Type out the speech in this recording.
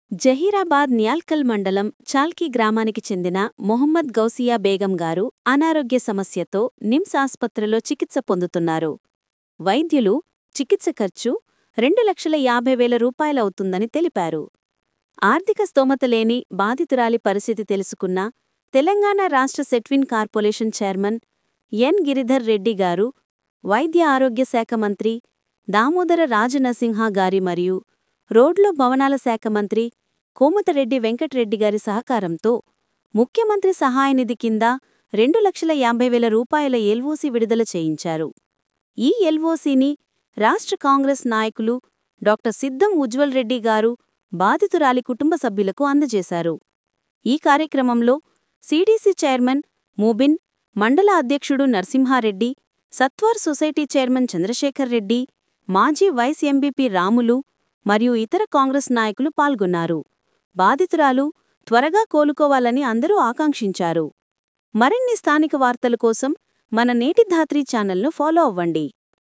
జహీరాబాద్ న్యాల్కల్ మండలం చాల్కీ గ్రామానికి చెందిన మొహమ్మద్ గౌసియా బేగం గారు అనారోగ్య సమస్యతో నిమ్స్ ఆస్పత్రిలో చికిత్స పొందుతున్నారు వైద్యులు చికిత్స ఖర్చు రెండు లక్షల యాభై వేల రూపాయలవుతుందని తెలిపారు ఆర్థిక స్తోమత లేని బాధితురాలి పరిస్థితి తెలుసుకున్న తెలంగాణ రాష్ట్ర SETWIN corporation chairman N Giridhar Reddy garu వైద్య ఆరోగ్య శాఖ మంత్రి దామోదర రాజనరసింహ గారి మరియు రోడ్లు భవనాల శాఖ మంత్రి కోమటిరెడ్డి వెంకట్రెడ్డి గారి సహకారంతో ముఖ్యమంత్రి సహాయనిధి కింద రెండు లక్షల యాభై వేల రూపాయల ఎల్ఓసి విడుదల చేయించారు ఈ ఎల్ఓసిని రాష్ట్ర కాంగ్రెస్ నాయకులు డాక్టర్ సిద్ధం ఉజ్వల్ రెడ్డి గారు బాధితురాలి కుటుంబ సభ్యులకు అందజేశారు ఈ కార్యక్రమంలో సీడీసీ చైర్మన్ మూబిన్ మండల అధ్యక్షుడు నరసింహారెడ్డి సత్వార్ సొసైటీ చైర్మన్ చంద్రశేఖర్ రెడ్డి మాజీ వైస్ ఎంపీపీ రాములు మరియు ఇతర కాంగ్రెస్ నాయకులు పాల్గొన్నారు బాధితురాలు త్వరగా కోలుకోవాలని అందరూ ఆకాంక్షించారు మరిన్ని స్థానిక వార్తల కోసం మన నేటి ధాత్రి ఛానల్ను ఫాలో అవ్వండి